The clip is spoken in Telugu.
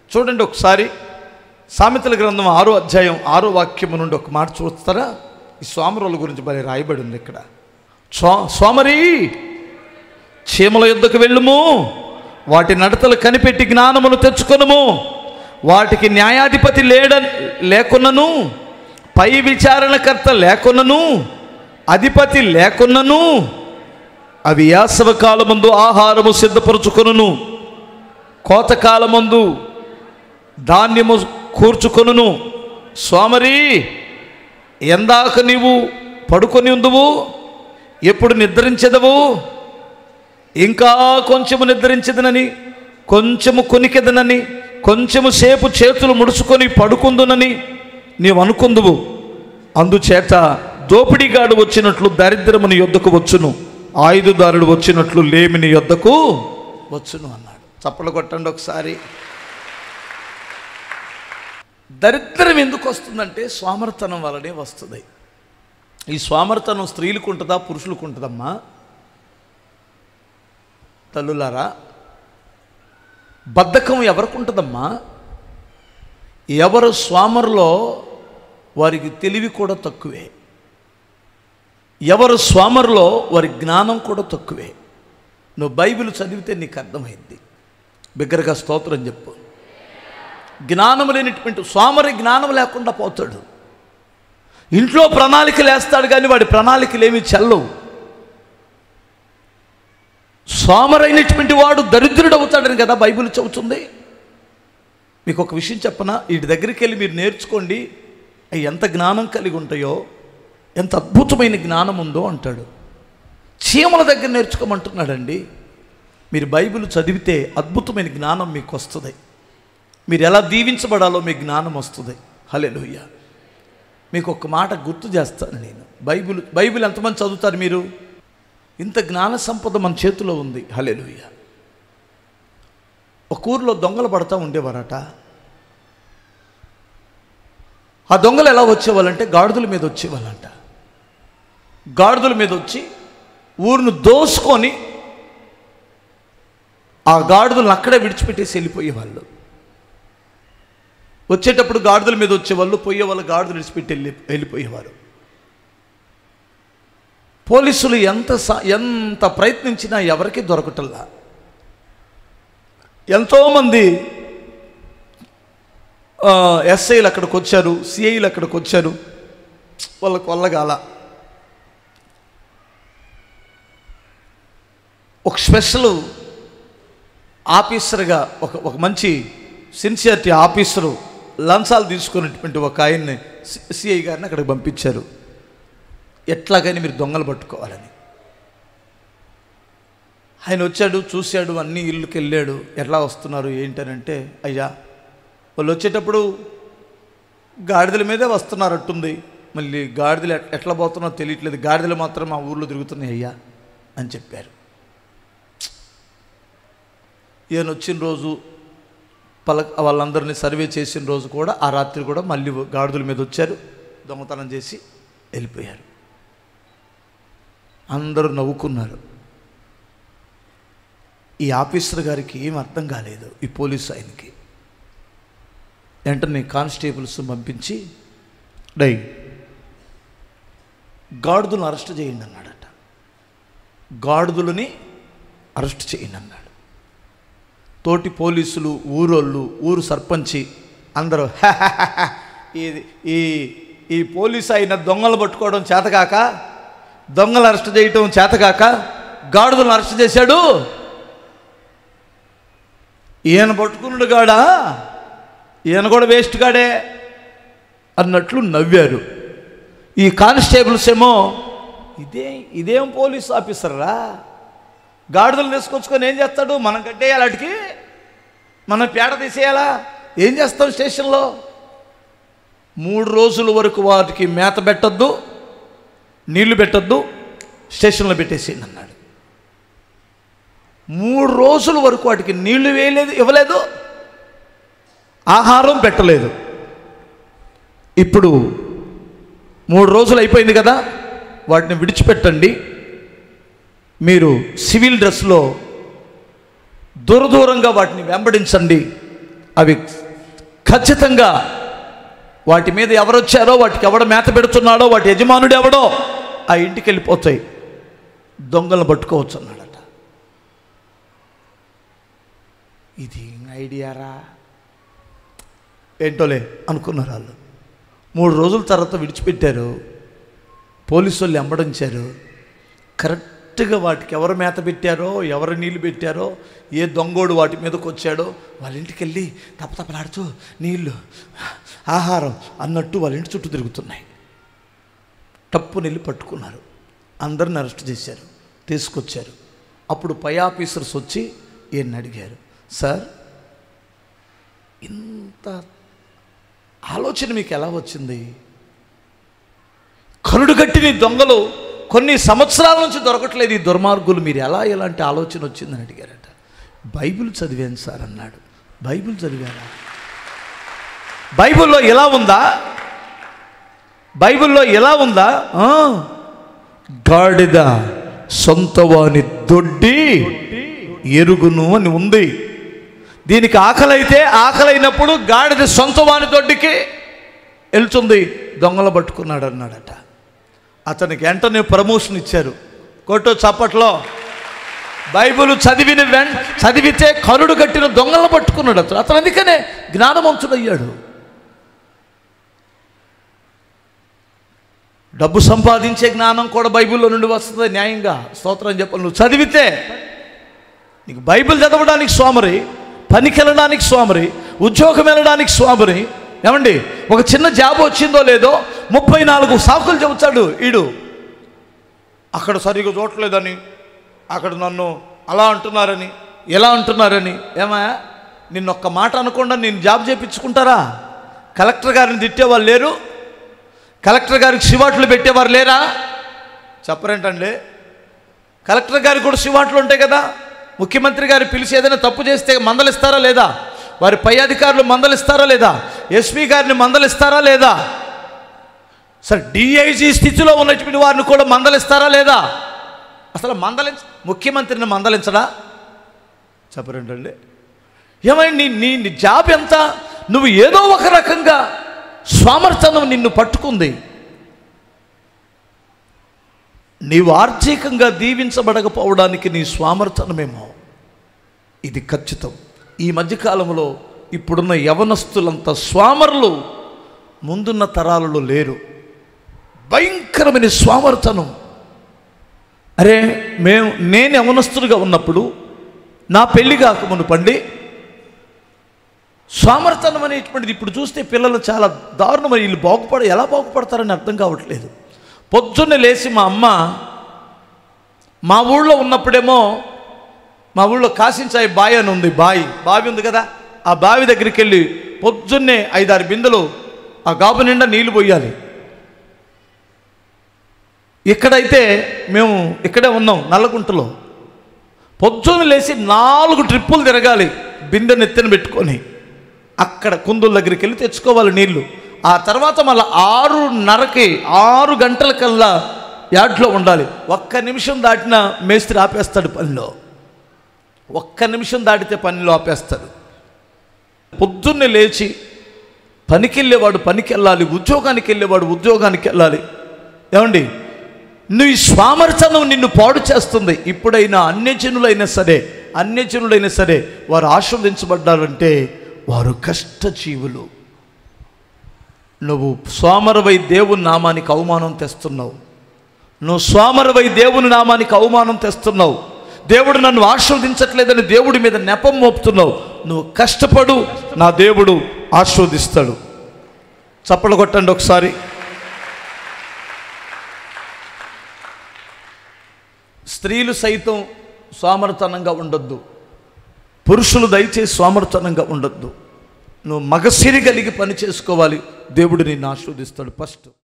చూడండి ఒకసారి సామెతల గ్రంథం ఆరో అధ్యాయం ఆరో వాక్యము నుండి ఒక మాట చూస్తారా ఈ సోమరుల గురించి మరి రాయబడి ఉంది ఇక్కడ సో సోమరి చీమల యుద్ధకు వెళ్ళుము వాటి నడతలు కనిపెట్టి జ్ఞానమును తెచ్చుకొనుము వాటికి న్యాయాధిపతి లేడ లేకున్నను పై విచారణకర్త లేకున్నను అధిపతి లేకున్నను అవి యాసవ కాలమందు ఆహారము సిద్ధపరచుకొనును కోతకాలమందు ధాన్యము కూర్చుకొనును సోమరి ఎందాక నీవు పడుకొని ఉందువు ఎప్పుడు నిద్రించెదవు ఇంకా కొంచెము నిద్రించదనని కొంచెము కొనికెదనని కొంచెము సేపు చేతులు ముడుచుకొని పడుకుందునని నీవు అనుకుందువు అందుచేత దోపిడీగాడు వచ్చినట్లు దరిద్రము నీ యొద్దకు వచ్చును ఆయుధదారుడు వచ్చినట్లు లేమి నీ యొద్దకు వచ్చును అన్నాడు చప్పలు కొట్టండి ఒకసారి దరిద్రం ఎందుకు వస్తుందంటే స్వామర్థనం వలనే వస్తుంది ఈ స్వామర్థనం స్త్రీలకు ఉంటుందా పురుషులకు ఉంటుందమ్మా తల్లులారా బద్ధకం ఎవరికి ఉంటుందమ్మా ఎవరు స్వామరులో వారికి తెలివి కూడా తక్కువే ఎవరు స్వామరులో వారి జ్ఞానం కూడా తక్కువే నువ్వు బైబిల్ చదివితే నీకు అర్థమైంది బిగ్గరగా స్తోత్రం చెప్పు జ్ఞానం లేనిటువంటి స్వామరి జ్ఞానం లేకుండా పోతాడు ఇంట్లో ప్రణాళికలు వేస్తాడు కానీ వాడి ప్రణాళికలు ఏమీ చెల్లవు సోమరైనటువంటి వాడు దరిద్రుడు అవుతాడని కదా బైబిల్ చెబుతుంది మీకు ఒక విషయం చెప్పనా వీటి దగ్గరికి వెళ్ళి మీరు నేర్చుకోండి అవి ఎంత జ్ఞానం కలిగి ఉంటాయో ఎంత అద్భుతమైన జ్ఞానం ఉందో అంటాడు చీమల దగ్గర నేర్చుకోమంటున్నాడండి మీరు బైబిల్ చదివితే అద్భుతమైన జ్ఞానం మీకు వస్తుంది మీరు ఎలా దీవించబడాలో మీకు జ్ఞానం వస్తుంది హలెలుయ్య మీకు ఒక మాట గుర్తు చేస్తాను నేను బైబిల్ బైబిల్ ఎంతమంది చదువుతారు మీరు ఇంత జ్ఞాన సంపద మన చేతిలో ఉంది హలెలుయ్య ఒక ఊరిలో దొంగలు పడతా ఉండేవారట ఆ దొంగలు ఎలా వచ్చేవాళ్ళంటే గాడిదల మీద వచ్చేవాళ్ళంట గాడిదల మీద వచ్చి ఊరును దోసుకొని ఆ గాడిదలను అక్కడే విడిచిపెట్టేసి వెళ్ళిపోయేవాళ్ళు వచ్చేటప్పుడు గాడిదల మీద వచ్చేవాళ్ళు పోయేవాళ్ళు గాడిదలు విడిచిపెట్టి వెళ్ళి వెళ్ళిపోయేవారు పోలీసులు ఎంత స- ఎంత ప్రయత్నించినా ఎవరికి దొరకటల్లా ఎంతోమంది ఆ, ఎస్ఐలు అక్కడికి వచ్చారు సిఐలు అక్కడికి వచ్చారు వాళ్ళకు వల్లగాల ఒక స్పెషల్ ఆఫీసర్గా ఒక ఒక మంచి సిన్సియరిటీ ఆఫీసరు లంచాలు తీసుకున్నటువంటి ఒక ఆయన్ని సిఐ గారిని అక్కడికి పంపించారు ఎట్లాగైనా మీరు దొంగలు పట్టుకోవాలని ఆయన వచ్చాడు చూశాడు అన్ని ఇల్లుకి వెళ్ళాడు ఎట్లా వస్తున్నారు ఏంటనంటే అయ్యా వాళ్ళు వచ్చేటప్పుడు గాడిదల మీదే వస్తున్నారట్టుంది మళ్ళీ గాడిదలు ఎట్- ఎట్లా పోతున్నారో తెలియట్లేదు గాడిదలు మాత్రం మా ఊర్లో తిరుగుతున్నాయి అయ్యా అని చెప్పారు ఈయన వచ్చిన రోజు పల వాళ్ళందరినీ సర్వే చేసిన రోజు కూడా ఆ రాత్రి కూడా మళ్ళీ గాడిదల మీద వచ్చారు దొంగతనం చేసి వెళ్ళిపోయారు అందరూ నవ్వుకున్నారు ఈ ఆఫీసర్ గారికి ఏం అర్థం కాలేదు ఈ పోలీసు ఆయనకి వెంటనే కానిస్టేబుల్స్ పంపించి డై గాడిదలను అరెస్ట్ చేయండి అన్నాడట గాడిదలని అరెస్ట్ చేయండి అన్నాడు తోటి పోలీసులు ఊరోళ్ళు ఊరు సర్పంచి అందరూ ఇది ఈ ఈ పోలీసు అయిన దొంగలు పట్టుకోవడం చేతకాక దొంగలు అరెస్ట్ చేయటం చేతకాక గాడిదలను అరెస్ట్ చేశాడు ఈయన పట్టుకున్నాడు గాడా ఈయన కూడా వేస్ట్ గాడే అన్నట్లు నవ్వారు ఈ కానిస్టేబుల్స్ ఏమో ఇదే ఇదేం పోలీస్ ఆఫీసర్రా గాడిదలు తీసుకొచ్చుకొని ఏం చేస్తాడు మనం కట్టేయాలి అటుకి మనం పేడ తీసేయాలా ఏం చేస్తాం స్టేషన్లో మూడు రోజుల వరకు వాటికి మేత పెట్టద్దు నీళ్లు పెట్టద్దు స్టేషన్లో పెట్టేసేయండి అన్నాడు మూడు రోజుల వరకు వాటికి నీళ్లు వేయలేదు ఇవ్వలేదు ఆహారం పెట్టలేదు ఇప్పుడు మూడు రోజులు అయిపోయింది కదా వాటిని విడిచిపెట్టండి మీరు సివిల్ డ్రెస్లో దూర దూరంగా వాటిని వెంబడించండి అవి ఖచ్చితంగా వాటి మీద ఎవరు వచ్చారో వాటికి ఎవడ మేత పెడుతున్నాడో వాటి యజమానుడు ఎవడో ఆ ఇంటికి వెళ్ళిపోతాయి దొంగలను పట్టుకోవచ్చు అన్నాడట ఇది ఐడియారా ఏంటోలే అనుకున్నారు వాళ్ళు మూడు రోజుల తర్వాత విడిచిపెట్టారు పోలీసు వాళ్ళు ఎంబడించారు కరెక్ట్గా వాటికి ఎవరు మేత పెట్టారో ఎవరు నీళ్ళు పెట్టారో ఏ దొంగోడు వాటి మీదకి వచ్చాడో వాళ్ళ ఇంటికి వెళ్ళి తప్పతప్పలాడుతూ నీళ్ళు ఆహారం అన్నట్టు వాళ్ళ ఇంటి చుట్టూ తిరుగుతున్నాయి టప్పు నెల్లి పట్టుకున్నారు అందరిని అరెస్ట్ చేశారు తీసుకొచ్చారు అప్పుడు పై ఆఫీసర్స్ వచ్చి ఈయన్ని అడిగారు సార్ ఇంత ఆలోచన మీకు ఎలా వచ్చింది కరుడు కట్టిన ఈ దొంగలు కొన్ని సంవత్సరాల నుంచి దొరకట్లేదు ఈ దుర్మార్గులు మీరు ఎలా ఎలాంటి ఆలోచన వచ్చిందని అడిగారట బైబిల్ చదివాను సార్ అన్నాడు బైబిల్ చదివారా బైబిల్లో ఎలా ఉందా బైబిల్లో ఎలా ఉందా ఆ, గాడిద సొంతవాని దొడ్డి ఎరుగును అని ఉంది దీనికి ఆకలైతే ఆకలైనప్పుడు గాడిద సొంతవాని దొడ్డికి వెళ్తుంది దొంగలు పట్టుకున్నాడు అన్నాడట అతనికి వెంటనే ప్రమోషన్ ఇచ్చారు కొట్టు చప్పట్లో బైబిల్ చదివిన వెం చదివితే కరుడు కట్టిన దొంగలను పట్టుకున్నాడు అతను అతను అందుకనే జ్ఞానవంతుడయ్యాడు డబ్బు సంపాదించే జ్ఞానం కూడా బైబిల్లో నుండి వస్తుంది న్యాయంగా స్తోత్రం చెప్పాలి నువ్వు చదివితే నీకు బైబిల్ చదవడానికి స్వామరి పనికి వెళ్ళడానికి స్వామరి ఉద్యోగం వెళ్ళడానికి స్వామరి ఏమండి ఒక చిన్న జాబ్ వచ్చిందో లేదో ముప్పై నాలుగు సాకులు చెబుతాడు ఈడు అక్కడ సరిగ్గా చూడట్లేదని అక్కడ నన్ను అలా అంటున్నారని ఎలా అంటున్నారని ఏమా నిన్న ఒక్క మాట అనకుండా నేను జాబ్ చేయించుకుంటారా కలెక్టర్ గారిని తిట్టేవాళ్ళు లేరు కలెక్టర్ గారికి శివాట్లు పెట్టేవారు లేరా చెప్పరేంటండి కలెక్టర్ గారికి కూడా శివాట్లు ఉంటాయి కదా ముఖ్యమంత్రి గారు పిలిచి ఏదైనా తప్పు చేస్తే మందలిస్తారా లేదా వారి పై అధికారులు మందలిస్తారా లేదా ఎస్పీ గారిని మందలిస్తారా లేదా సరే డిఐజీ స్థితిలో ఉన్నటువంటి వారిని కూడా మందలిస్తారా లేదా అసలు మందలించ ముఖ్యమంత్రిని మందలించడా చెప్పరేంటండి ఏమైంది నీ నీ నీ జాబ్ ఎంత నువ్వు ఏదో ఒక రకంగా స్వామర్థనం నిన్ను పట్టుకుంది నీవు ఆర్థికంగా దీవించబడకపోవడానికి నీ స్వామర్థనమేమో ఇది ఖచ్చితం ఈ మధ్యకాలంలో ఇప్పుడున్న యవనస్తులంతా స్వామరులు ముందున్న తరాలలో లేరు భయంకరమైన స్వామర్థనం అరే మేము నేను యవనస్తుడిగా ఉన్నప్పుడు నా పెళ్లి కాక మునుపండి స్వామర్థనం అనేటువంటిది ఇప్పుడు చూస్తే పిల్లలు చాలా దారుణమైన వీళ్ళు బాగుపడ ఎలా బాగుపడతారని అర్థం కావట్లేదు పొద్దున్నే లేచి మా అమ్మ మా ఊళ్ళో ఉన్నప్పుడేమో మా ఊళ్ళో కాసించాయి బావి అని ఉంది బావి బావి ఉంది కదా ఆ బావి దగ్గరికి వెళ్ళి పొద్దున్నే ఐదారు బిందెలు ఆ గాబు నిండా నీళ్లు పోయాలి ఇక్కడైతే మేము ఇక్కడే ఉన్నాం నల్లగుంటలో పొద్దున్న లేచి నాలుగు ట్రిప్పులు తిరగాలి బిందె నెత్తిన పెట్టుకొని అక్కడ కుందుల దగ్గరికి వెళ్ళి తెచ్చుకోవాలి నీళ్లు ఆ తర్వాత మళ్ళీ ఆరున్నరకి ఆరు గంటల కల్లా యార్డ్లో ఉండాలి ఒక్క నిమిషం దాటిన మేస్త్రి ఆపేస్తాడు పనిలో ఒక్క నిమిషం దాటితే పనిలో ఆపేస్తాడు పొద్దున్నే లేచి పనికి వెళ్ళేవాడు పనికి వెళ్ళాలి ఉద్యోగానికి వెళ్ళేవాడు ఉద్యోగానికి వెళ్ళాలి ఏమండి నువ్వు ఈ స్వామర్థనం నిన్ను పాడు చేస్తుంది ఇప్పుడైనా అన్యజనులైనా సరే అన్యజనులైనా సరే వారు ఆశీర్వదించబడ్డారంటే వారు కష్టజీవులు నువ్వు సోమరవై దేవుని నామానికి అవమానం తెస్తున్నావు నువ్వు సోమరవై దేవుని నామానికి అవమానం తెస్తున్నావు దేవుడు నన్ను ఆశీర్వదించట్లేదని దేవుడి మీద నెపం మోపుతున్నావు నువ్వు కష్టపడు నా దేవుడు ఆశీర్వదిస్తాడు చప్పలు కొట్టండి ఒకసారి స్త్రీలు సైతం సోమరతనంగా ఉండొద్దు పురుషులు దయచేసి సోమరతనంగా ఉండొద్దు నువ్వు మగసిరి కలిగి పని చేసుకోవాలి దేవుడు నిన్ను ఆశీర్వదిస్తాడు ఫస్ట్